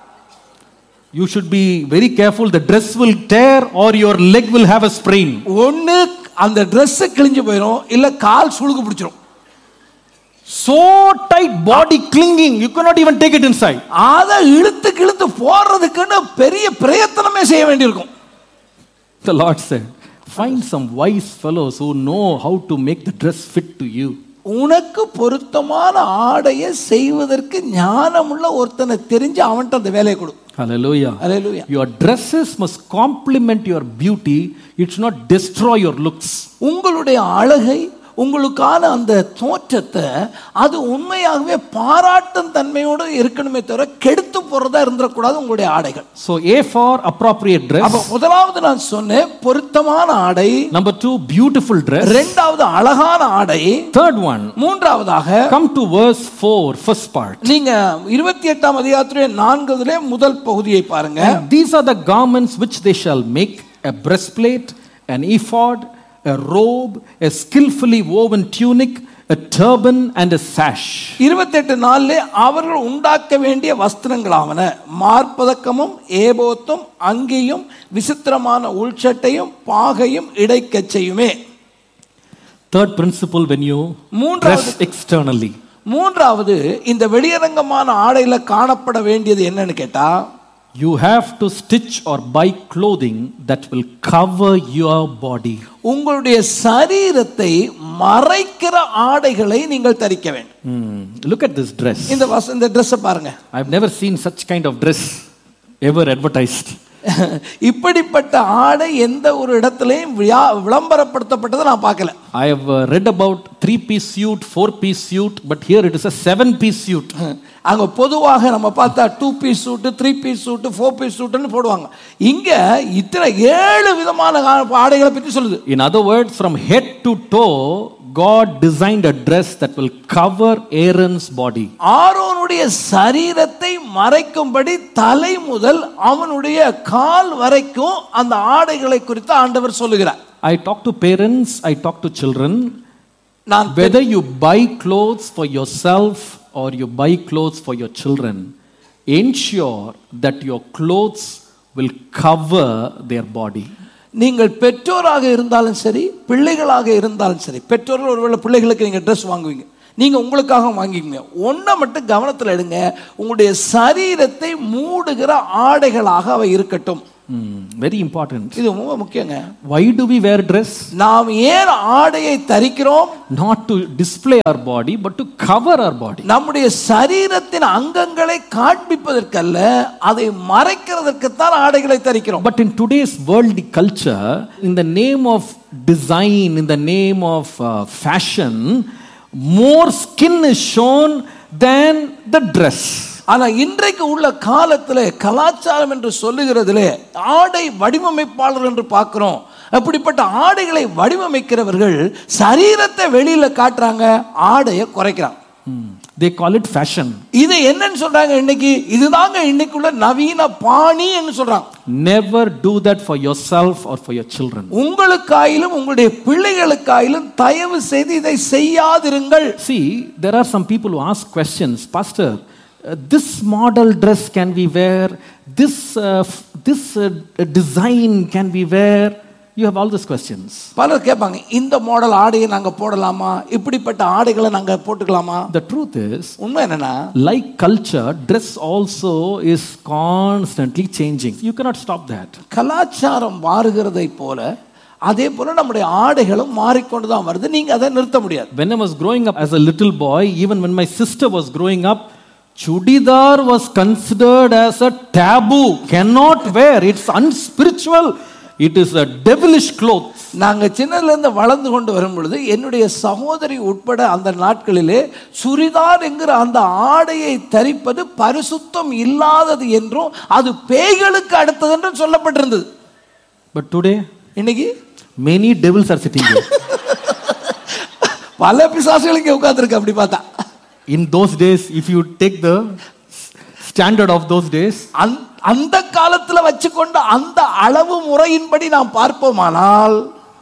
You should be very careful. The dress will tear or your leg will have a sprain. ஒண்ணு அந்த Dress கிழிஞ்சு போயிடும் இல்ல கால் சுளுக்கு பிடிச்சிரும் So tight, body clinging, you cannot even take it inside. அதை இழுத்து கிழுத்து போடுறதுக்குன்னு பெரிய பிரயத்தனமே செய்ய வேண்டியிருக்கும் The Lord said, Find some wise fellows who know how to make the dress fit to you. உனக்கு பொருத்தமான ஆடையை செய்வதற்கு ஞானமுள்ள ஒருத்தனை தெரிஞ்சு அவன்கிட்ட அந்த வேலையை கொடு Hallelujah. Hallelujah. Your dresses must complement your beauty, it should not destroy your looks. உங்களுடைய அழகை உங்களுக்கான அந்த தோற்றத்தை அது உண்மையாகவே பாராட்டும் தன்மையோடு இருக்கணுமே தவிர கெடுத்து போறதா இருந்துடக்கூடாது உங்களுடைய ஆடைகள் So, A for appropriate அப்ப dress. முதலாவது நான் சொன்னேன் பொருத்தமான ஆடை Number two, beautiful dress. இரண்டாவது அழகான ஆடை Third one, மூன்றாவதாக come to verse 4, first part. நீங்க இருபத்தி எட்டாம் அதிகாரத்துடைய நான்குதிலே முதல் பகுதியை பாருங்க And these are the garments which they shall make a breastplate, an ephod, a robe, a skillfully woven tunic, a turban, and a sash. இருபத்தெட்டு நாள்ல அவர்கள் உண்டாக்க வேண்டிய வஸ்திரங்களாவன மார்பதக்கமும் ஏபோத்தும் அங்கியும் விசித்திரமான உள்சட்டையும் பாகையும் இடைக்கச்சையுமே Third principle when you மூன்றாவது dress externally. மூன்றாவது இந்த வெளியரங்கமான ஆடையில காணப்பட வேண்டியது என்னன்னு கேட்டா You have to stitch or buy clothing that will cover your body. உங்களுடைய சரீரத்தை மறைக்கிற ஆடைகளை நீங்கள் தரிக்க வேண்டும் Hmm. Look at this dress. இந்த வச இந்த ட்ரெஸ்ஸை பாருங்க I've never seen such kind of dress ever advertised. இப்படிப்பட்ட ஆடை எந்த ஒரு இடத்துலையும் வியா- விளம்பரப்படுத்தப்பட்டதை நான் பார்க்கல I have uh, read about three piece suit, four piece suit, but here it is a seven piece suit. அங்க பொதுவாக நம்ம பார்த்தா two piece suit three piece suit four piece சூட்டுன்னு போடுவாங்க இங்க இத்தனை ஏழு விதமான ஆ- ஆடைகளை பற்றி சொல்லுது In other words, from head to toe, God designed a dress that will cover Aaron's body. ஆரோனுடைய சரீரத்தை மறைக்கும்படி தலை முதல் அவனுடைய கால் வரைக்கும் அந்த ஆடைகளை குறித்து ஆண்டவர் சொல்லுகிறார் I talk to parents, I talk to children. நான் Whether you buy clothes for yourself or you buy clothes for your children, ensure that your clothes will cover their body. நீங்கள் பெற்றோராக இருந்தாலும் சரி பிள்ளைகளாக இருந்தாலும் சரி பெற்றோர்கள் ஒருவேளை பிள்ளைகளுக்கு நீங்கள் ட்ரெஸ் வாங்குவீங்க நீங்கள் உங்களுக்காக வாங்கிக்கங்க ஒன்றை மட்டும் கவனத்தில் எடுங்க உங்களுடைய சரீரத்தை மூடுகிற ஆடைகளாக அவை இருக்கட்டும் Hmm, very important. இது ரொம்ப முக்கியங்க Why do we wear dress? நாம் ஏன் ஆடையை தரிக்கிறோம் Not to display our body, but to cover our body. நம்முடைய சரீரத்தின் அங்கங்களை காண்பிப்பதற்கல்ல அதை மறைக்கிறதற்குத்தான் ஆடைகளை தரிக்கிறோம் But in today's worldly culture, in the name of design, in the name of uh, fashion, more skin is shown than the dress. ஆனா இன்றைக்கு உள்ள காலத்துல கலாச்சாரம் என்று சொல்லுகிறதிலே ஆடை வடிவமைப்பாளர் என்று பார்க்கிறோம் அப்படிப்பட்ட ஆடைகளை வடிவமைக்கிறவர்கள் சரீரத்தை வெளியில காட்டுறாங்க ஆடையை குறைக்கிறாங்க Hmm. They call it fashion. இது என்னன்னு சொல்றாங்க இன்னைக்கு இதுதாங்க இன்னைக்குள்ள நவீன பாணி என்று சொல்றாங்க Never do that for yourself or for your children. உங்களுக்காயிலும் உங்களுடைய பிள்ளைகளுக்காயிலும் தயவு செய்து இதை செய்யாதிருங்கள் See, there are some people who ask questions, Pastor. uh, this model dress can we wear? This uh, f- this uh, design can we wear? You have all these questions. பலர் கேட்பாங்க இந்த model ஆடையை நாங்க போடலாமா இப்படிப்பட்ட ஆடைகளை நாங்க போட்டுக்கலாமா The truth is, உண்மை என்னன்னா like culture, dress also is constantly changing. You cannot stop that. கலாச்சாரம் மாறுகிறதை போல அதே போல நம்முடைய ஆடைகளும் மாறிக்கொண்டு தான் வருது நீங்க அதை நிறுத்த முடியாது When I was growing up as a little boy, even when my sister was growing up, chudidar was considered as a taboo. Cannot wear. It's unspiritual. It is a devilish cloth. நாங்க சின்னதுல இருந்து வளர்ந்து கொண்டு வரும் பொழுது என்னுடைய சகோதரி உட்பட அந்த நாட்களிலே சுரிதார் என்கிற அந்த ஆடையை தரிப்பது பரிசுத்தம் இல்லாதது என்றும் அது பேய்களுக்கு அடுத்தது என்றும் சொல்லப்பட்டிருந்தது But today, இன்னைக்கு many devils are sitting there. பல பிசாசுகள் இங்கே உட்கார்ந்துருக்கு அப்படி பார்த்தா In those days, if you take the standard of those days, அந்த- அந்த காலத்துல வச்சுக்கொண்ட அந்த அளவு முறையின்படி நாம் பார்ப்போமானால்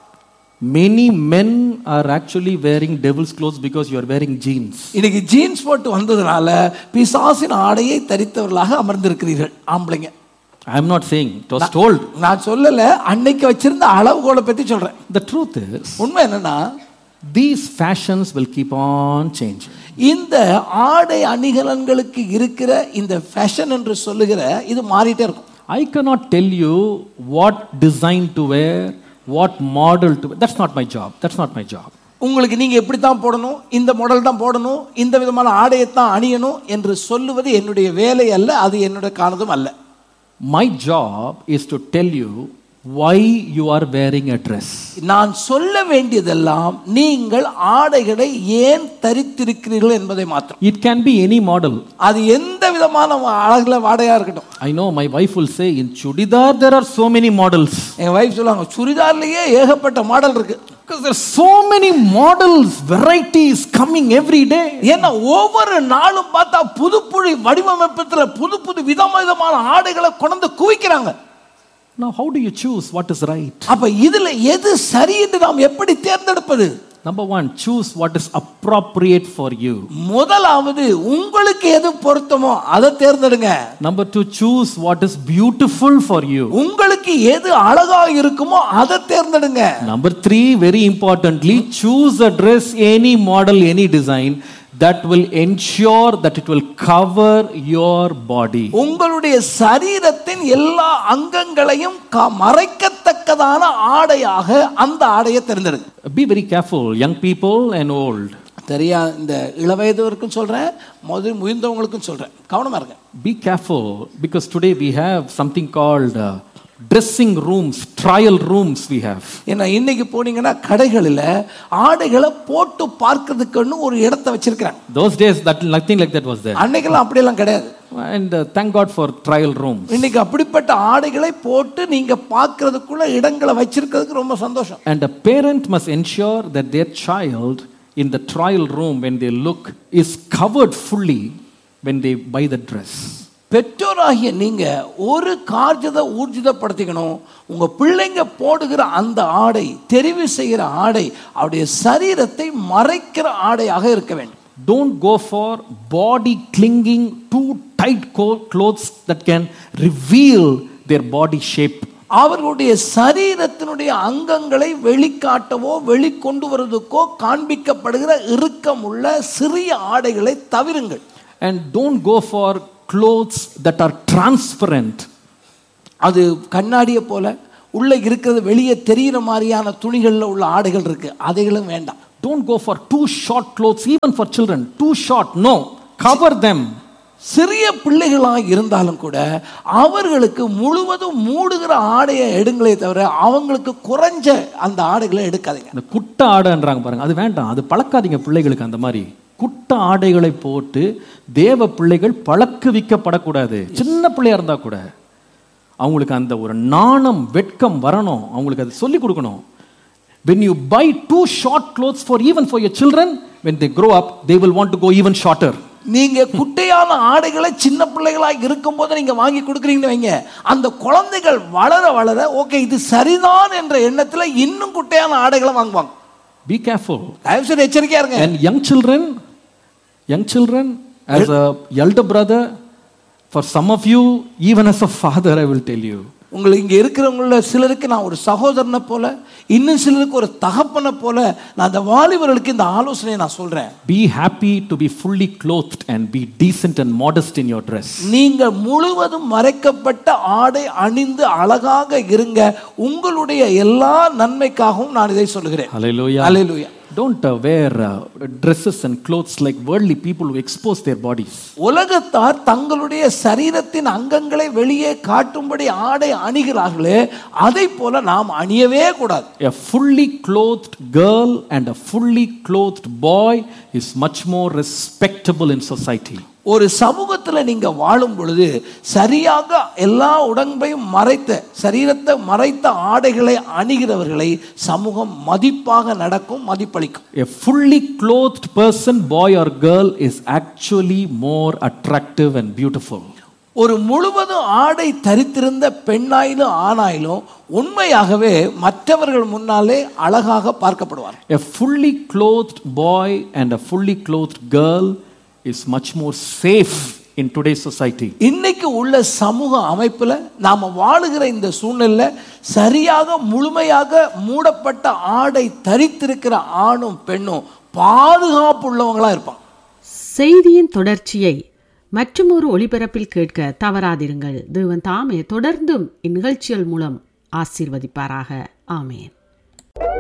many men are actually wearing devil's clothes because you are wearing jeans. இன்னைக்கு ஜீன்ஸ் போட்டு வந்ததுனால பிசாசின் ஆடையை தரித்தவர்களாக அமர்ந்திருக்கிறீர்கள் ஆம்பளைங்க I am not saying, it was told. நான் சொல்லல அன்னைக்கு வச்சிருந்த அளவுகோலை பத்தி சொல்றேன் The truth is, உண்மை என்னன்னா these fashions will keep on changing. இந்த ஆடை அணிகலன்களுக்கு இருக்கிற இந்த ஃபேஷன் என்று சொல்லுகிற இது மாறிட்டே இருக்கும் I cannot tell you what design to wear, what model to wear. That's not my job. That's not my job. உங்களுக்கு நீங்க எப்படி தான் போடணும் இந்த மாடல் தான் போடணும் இந்த விதமான ஆடையை தான் அணியணும் என்று சொல்லுவது என்னுடைய வேலை அல்ல அது என்னுடைய காரணதும் அல்ல My job is to tell you why you are wearing a dress. நான் சொல்ல வேண்டியதெல்லாம் நீங்கள் ஆடைகளை ஏன் தரித்திருக்கிறீர்கள் என்பதை மாத்திரம் It can be any model. அது எந்த விதமான அழகுல வாடையா இருக்கட்டும் I know my wife will say, in Chudidar, there are so many models. என் வைஃப் சொல்லுவாங்க சுடிதார்லயே ஏகப்பட்ட மாடல் இருக்கு Because there are so many models, varieties coming every day. ஏன்னா ஒவ்வொரு நாளும் பார்த்தா புது புது வடிவமைப்பத்துல புது புது விதம் விதமான ஆடைகளை கொண்டு குவிக்கிறாங்க Now, how do you choose what is right? அப்ப இதுல எது சரி என்று நாம் எப்படி தேர்ந்தெடுப்பது Number one, choose what is appropriate for you. முதலாவது உங்களுக்கு எது பொருத்தமோ அதை தேர்ந்தெடுங்க Number two, choose what is beautiful for you. உங்களுக்கு எது அழகா இருக்குமோ அதை தேர்ந்தெடுங்க Number three, very importantly, choose a dress, any model, any design that will ensure that it will cover your body. உங்களுடைய சரீரத்தின் எல்லா அங்கங்களையும் க- மறைக்கத்தக்கதான ஆடையாக அந்த ஆடையை தேர்ந்தெடுங்க Be very careful, young people and old. தெரியா இந்த இளவயதவருக்கும் சொல்றேன் முதல் முயர்ந்தவங்களுக்கும் சொல்றேன் கவனமா இருங்க Be careful because today we have something called uh, dressing rooms, trial rooms we have. ஏன்னா இன்னைக்கு போனீங்கன்னா கடைகளில் ஆடைகளை போட்டு பார்க்கறதுக்குன்னு ஒரு இடத்த வச்சிருக்கிறாங்க Those days, that nothing like that was there. அன்னைக்கெல்லாம் அப்படியெல்லாம் கிடையாது And uh, thank God for trial rooms. இன்னைக்கு அப்படிப்பட்ட ஆடைகளை போட்டு நீங்க பார்க்கறதுக்குள்ள இடங்களை வச்சிருக்கிறதுக்கு ரொம்ப சந்தோஷம் And a parent must ensure that their child in the trial room, when they look, is covered fully when they buy the dress. பெற்றோராகிய நீங்க ஒரு கார்ஜதை ஊர்ஜிதப்படுத்திக்கணும் உங்க பிள்ளைங்க போடுகிற அந்த ஆடை தெரிவு செய்கிற ஆடை அவருடைய சரீரத்தை மறைக்கிற ஆடையாக இருக்க வேண்டும் Don't go for body clinging too tight co- clothes that can reveal their body shape. அவர்களுடைய சரீரத்தினுடைய அங்கங்களை வெளிக்காட்டவோ வெளிக்கொண்டு வருவதற்கோ காண்பிக்கப்படுகிற இறுக்கமுள்ள சிறிய ஆடைகளை தவிருங்கள் And don't go for clothes that are transparent. அது கண்ணாடியை போல உள்ள இருக்கிறது வெளியே தெரிகிற மாதிரியான துணிகளில் உள்ள ஆடைகள் இருக்கு அதைகளும் வேண்டாம் Don't go for too short clothes, even for children. Too short. No. Cover them. சிறிய பிள்ளைகளாக இருந்தாலும் கூட அவர்களுக்கு முழுவதும் மூடுகிற ஆடையை எடுங்களே தவிர அவங்களுக்கு குறைஞ்ச அந்த ஆடைகளை எடுக்காதீங்க இந்த குட்ட ஆடைன்றாங்க பாருங்க அது வேண்டாம் அது பழக்காதீங்க பிள்ளைகளுக்கு அந்த மாதிரி குட்ட ஆடைகளை போட்டு தேவ பிள்ளைகள் பழக்குவிக்கப்படக்கூடாது சின்ன பிள்ளையா இருந்தா கூட அவங்களுக்கு அந்த ஒரு நாணம் வெட்கம் வரணும் அவங்களுக்கு அதை சொல்லி கொடுக்கணும் when you buy too short clothes for even for your children when they grow up they will want to go even shorter நீங்க குட்டையான ஆடைகளை சின்ன பிள்ளைகளாக இருக்கும்போது நீங்க வாங்கி கொடுக்குறீங்கன்னு வைங்க அந்த குழந்தைகள் வளர வளர ஓகே இது சரிதான் என்ற எண்ணத்துல இன்னும் குட்டையான ஆடைகளை வாங்குவாங்க be careful தயவு செய்து எச்சரிக்கையா இருங்க And young children, young children, as a elder brother, for some of you, even as a father, I will tell you, உங்களுக்கு இங்க இருக்கிறவங்கள சிலருக்கு நான் ஒரு சகோதரனை போல இன்னும் சிலருக்கு ஒரு தகப்பனை போல நான் அந்த வாலிபர்களுக்கு இந்த ஆலோசனையை நான் சொல்றேன் be happy to be fully clothed and be decent and modest in your dress. நீங்கள் முழுவதும் மறைக்கப்பட்ட ஆடை அணிந்து அழகாக இருங்க உங்களுடைய எல்லா நன்மைக்காகவும் நான் இதை சொல்லுகிறேன் Hallelujah. Hallelujah Don't uh, wear uh, dresses and clothes like worldly people who expose their bodies. உலகத்தார் தங்களுடைய சரீரத்தின் அங்கங்களை வெளியே காட்டும்படி ஆடை அணிகிறார்களே அதை போல நாம் அணியவே கூடாது A fully clothed girl and a fully clothed boy is much more respectable in society. ஒரு சமூகத்துல நீங்க வாழும் பொழுது சரியாக எல்லா உடம்பையும் மறைத்த சரீரத்தை மறைத்த ஆடைகளை அணிகிறவர்களை சமூகம் மதிப்பாக நடக்கும் மதிப்பளிக்கும் A fully clothed person, boy or girl, is actually more attractive and beautiful. ஒரு முழுவதும் ஆடை தரித்திருந்த பெண்ணாயிலும் ஆணாயிலும் உண்மையாகவே மற்றவர்கள் முன்னாலே அழகாக பார்க்கப்படுவார் A fully clothed boy and a fully clothed girl is much more safe in today's society. இன்னைக்கு உள்ள சமூக அமைப்புல நாம வாழுகிற இந்த சூழ்நிலை சரியாக முழுமையாக மூடப்பட்ட ஆடை தரித்திருக்கிற ஆணும் பெண்ணும் பாதுகாப்பு உள்ளவங்களா இருப்பாங்க செய்தியின் தொடர்ச்சியை மற்றுமொரு ஒளிபரப்பில் கேட்க தவறாதிருங்கள் தேவன் தாமே தொடர்ந்தும் இந்நிகழ்ச்சிகள் மூலம் ஆசீர்வதிப்பாராக ஆமேன்